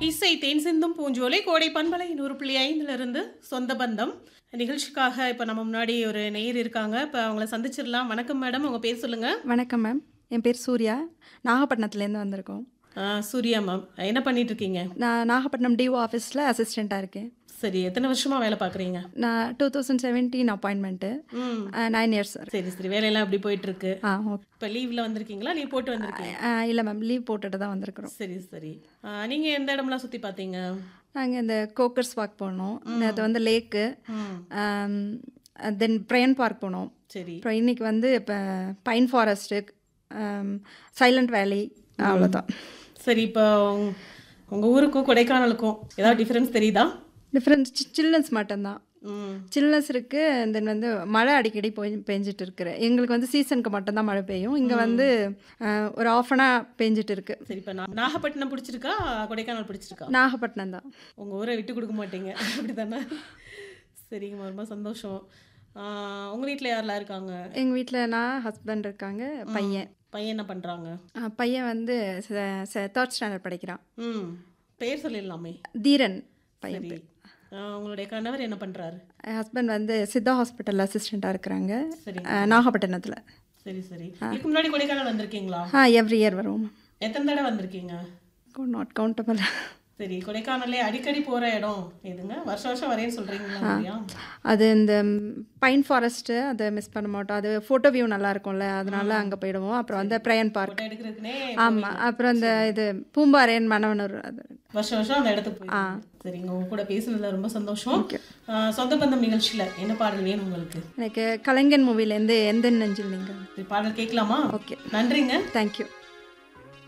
இசை தேன் சிந்தும் பூஞ்சோலை கோடை பண்பலை நூறு புள்ளி ஐந்துல இருந்து சொந்த பந்தம் நிகழ்ச்சிக்காக இப்போ நம்ம முன்னாடி ஒரு நேயர் இருக்காங்க இப்போ அவங்கள சந்திச்சிடலாம் வணக்கம் மேடம் உங்க பேர் சொல்லுங்க வணக்கம் மேம் என் பேர் சூர்யா நாகப்பட்டினத்துலேருந்து வந்திருக்கோம் ஆ, சூர்யா மேம் என்ன பண்ணிட்டு இருக்கீங்க நான் நாகப்பட்டினம் டிஓ ஆஃபீஸில் அசிஸ்டண்ட்டாக இருக்கேன் சரி எத்தனை வருஷமா வேலை பார்க்குறீங்க நான் டூ தௌசண்ட் செவன்டீன் அப்பாயின்மெண்ட்டு ம் நைன் இயர்ஸ் சார் சரி சரி வேலையெல்லாம் எப்படி போயிட்டு இருக்கு ஆ ஓகே இப்போ லீவ்ல வந்திருக்கீங்களா லீவ் போட்டு வந்திருக்கீங்க இல்லை மேம் லீவ் போட்டுட்டு தான் வந்திருக்கிறோம் சரி சரி ஆ, நீங்க எந்த இடம்லாம் சுத்தி பார்த்தீங்க நாங்கள் இந்த கோக்கர்ஸ் வாக் போனோம் அது வந்து லேக்கு ம் தென் பிரயன் பார்க் போனோம் சரி அப்புறம் இன்னைக்கு வந்து இப்போ பைன் ஃபாரஸ்ட்டு சைலண்ட் வேலி அவ்வளோதான் சரி இப்போ உங்க- உங்க ஊருக்கும் கொடைக்கானலுக்கும் ஏதாவது டிஃபரன்ஸ் தெரியுதா டிஃப்ரென்ஸ் சில்ட்ரன்ஸ் மட்டும்தான் ம் சில்னஸ் இருக்குது தென் வந்து மழை அடிக்கடி போய் பெஞ்சிட்டு இருக்கு எங்களுக்கு வந்து சீசனுக்கு மட்டும்தான் மழை பெய்யும் இங்கே வந்து அஹ், ஒரு ஆஃப் அனாக பெஞ்சிட்டு இருக்கு சரி இப்போ நான் நாகப்பட்டினம் பிடிச்சிருக்கா கொடைக்கானல் பிடிச்சிருக்கா நாகப்பட்டினம் தான் உங்க ஊரை விட்டு கொடுக்க மாட்டீங்க அப்படிதானே சரிங்கம்மா ரொம்ப சந்தோஷம் ஆஹ் உங்க வீட்டில் யாரெல்லாம் இருக்காங்க எங்கள் வீட்டில் நான் ஹஸ்பண்ட் இருக்காங்க பையன் பையன் என்ன பண்றாங்க அஹ், பையன் வந்து தேர்ட் ஸ்டாண்டர்ட் படிக்கிறான் ம் பேர் சொல்லிடலாமே தீரன் பையன் சரி ஆஹ் உங்களுடைய கணவர் என்ன பண்றாரு ஹஸ்பண்ட் வந்து சித்தா ஹாஸ்பிட்டல் அசிஸ்டண்ட்டாக இருக்கிறாங்க சரி அஹ், நாகப்பட்டினத்தில் சரி சரி இதுக்கு முன்னாடி கொடைக்கானல் வந்திருக்கீங்களா ஆ எவ்ரி இயர் வரும் எத்தனை தடவை வந்திருக்கீங்க நாட் கவுண்டபிள் சரி கொடைக்கானல்லே அடிக்கடி போற இடம் எதுங்க வருஷம் வருஷம் வரேன்னு சொல்றீங்களா இல்லையா அது இந்த பைன் ஃபாரஸ்ட்டு அதை மிஸ் பண்ண மாட்டோம் அது ஃபோட்டோ வியூ நல்லா இருக்கும்ல அதனால அங்கே போயிடுவோம் அப்புறம் வந்து பிரயன் பார்க் போட்டோ எடுக்கிறதுக்குனே ஆமாம் அப்புறம் இந்த இது பூம்பாரேன் மணவனூர் அது வருஷம் வருஷம் அந்த இடத்துக்கு போய் சரிங்க உங்க கூட பேசுனதுல ரொம்ப சந்தோஷம் ஆஹ் சொந்த பந்தம் நிகழ்ச்சியில என்ன பாடல் வேணும் உங்களுக்கு எனக்கு கலைஞன் மூவிலேருந்து எந்த நெஞ்சில் நீங்கள் சரி, பாடல் கேட்கலாமா ஓகே நன்றிங்க தேங்க்யூ